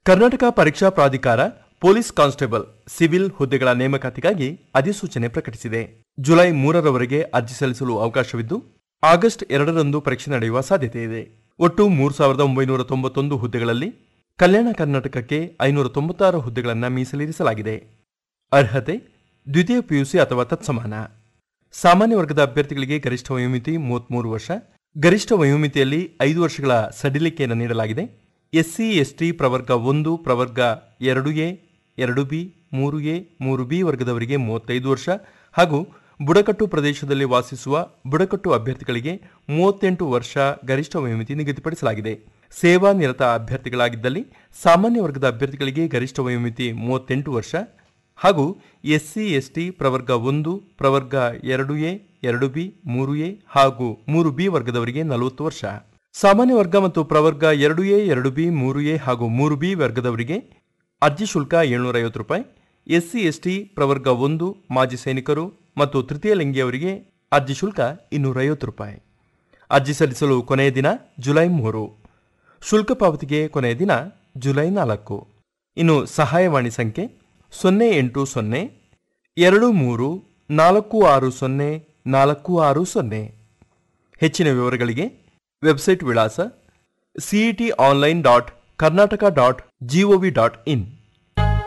ಕರ್ನಾಟಕ ಪರೀಕ್ಷಾ ಪ್ರಾಧಿಕಾರ police constable civil ಹುದ್ದೆಗಳ ನೇಮಕಾತಿಗಾಗಿ ಅಧಿಸೂಚನೆ ಪ್ರಕಟಿಸಿದೆ ಜುಲೈ ಮೂರರವರೆಗೆ ಅರ್ಜಿ ಸಲ್ಲಿಸಲು ಅವಕಾಶವಿದ್ದು ಆಗಸ್ಟ್ ಎರಡರಂದು ಪರೀಕ್ಷೆ ನಡೆಯುವ ಸಾಧ್ಯತೆ ಇದೆ ಒಟ್ಟು ಮೂರು ಸಾವಿರದ ಒಂಬೈನೂರ ತೊಂಬತ್ತೊಂದು ಹುದ್ದೆಗಳಲ್ಲಿ ಕಲ್ಯಾಣ ಕರ್ನಾಟಕಕ್ಕೆ ಐನೂರ ತೊಂಬತ್ತಾರು ಹುದ್ದೆಗಳನ್ನು ಮೀಸಲಿರಿಸಲಾಗಿದೆ ಅರ್ಹತೆ ದ್ವಿತೀಯ ಪಿಯುಸಿ ಅಥವಾ ತತ್ಸಮಾನ ಸಾಮಾನ್ಯ ವರ್ಗದ ಅಭ್ಯರ್ಥಿಗಳಿಗೆ ಗರಿಷ್ಠ ವಯೋಮಿತಿ ಮೂವತ್ಮೂರು ವರ್ಷ ಗರಿಷ್ಠ ವಯೋಮಿತಿಯಲ್ಲಿ ಐದು ವರ್ಷಗಳ ಸಡಿಲಿಕೆಯನ್ನು ನೀಡಲಾಗಿದೆ ಎಸ್ಸಿ ಎಸ್ಟಿ ಪ್ರವರ್ಗ ಒಂದು ಪ್ರವರ್ಗ ಎರಡು ಎ ಎರಡು ಬಿ ಮೂರು ಎ ಮೂರು ಬಿ ವರ್ಗದವರಿಗೆ ಮೂವತ್ತೈದು ವರ್ಷ ಹಾಗೂ ಬುಡಕಟ್ಟು ಪ್ರದೇಶದಲ್ಲಿ ವಾಸಿಸುವ ಬುಡಕಟ್ಟು ಅಭ್ಯರ್ಥಿಗಳಿಗೆ ಮೂವತ್ತೆಂಟು ವರ್ಷ ಗರಿಷ್ಠ ವಯೋಮಿತಿ ನಿಗದಿಪಡಿಸಲಾಗಿದೆ ಸೇವಾ ನಿರತ ಅಭ್ಯರ್ಥಿಗಳಾಗಿದ್ದಲ್ಲಿ ಸಾಮಾನ್ಯ ವರ್ಗದ ಅಭ್ಯರ್ಥಿಗಳಿಗೆ ಗರಿಷ್ಠ ವಯೋಮಿತಿ ಮೂವತ್ತೆಂಟು ವರ್ಷ ಹಾಗೂ ಎಸ್ಸಿ ಎಸ್ಟಿ ಪ್ರವರ್ಗ ಒಂದು ಪ್ರವರ್ಗ ಎರಡು ಎ ಎರಡು ಬಿ ಮೂರು ಎ ಹಾಗೂ ಮೂರು ಬಿ ವರ್ಗದವರಿಗೆ ನಲವತ್ತು ವರ್ಷ ಸಾಮಾನ್ಯ ವರ್ಗ ಮತ್ತು ಪ್ರವರ್ಗ ಎರಡು ಎ ಎರಡು ಬಿ ಮೂರು ಎ ಹಾಗೂ ಮೂರು ಬಿ ವರ್ಗದವರಿಗೆ ಅರ್ಜಿ ಶುಲ್ಕ ಏಳ್ನೂರ ಐವತ್ತು ರೂಪಾಯಿ ಎಸ್ಸಿ ಎಸ್ಟಿ ಪ್ರವರ್ಗ ಒಂದು ಮಾಜಿ ಸೈನಿಕರು ಮತ್ತು ತೃತೀಯ ಲಿಂಗಿಯವರಿಗೆ ಅರ್ಜಿ ಶುಲ್ಕ ಇನ್ನೂರ ಐವತ್ತು ರೂಪಾಯಿ ಅರ್ಜಿ ಸಲ್ಲಿಸಲು ಕೊನೆಯ ದಿನ ಜುಲೈ ಮೂರು ಶುಲ್ಕ ಪಾವತಿಗೆ ಕೊನೆಯ ದಿನ ಜುಲೈ ನಾಲ್ಕು ಇನ್ನು ಸಹಾಯವಾಣಿ ಸಂಖ್ಯೆ ಸೊನ್ನೆ ಎಂಟು ಸೊನ್ನೆ ಎರಡು ಮೂರು ನಾಲ್ಕು ಆರು ಸೊನ್ನೆ ನಾಲ್ಕು ಆರು ಸೊನ್ನೆ ಹೆಚ್ಚಿನ ವಿವರಗಳಿಗೆ ವೆಬ್ಸೈಟ್ ವಿಳಾಸ CET online dot Karnataka dot GOV dot ಇನ್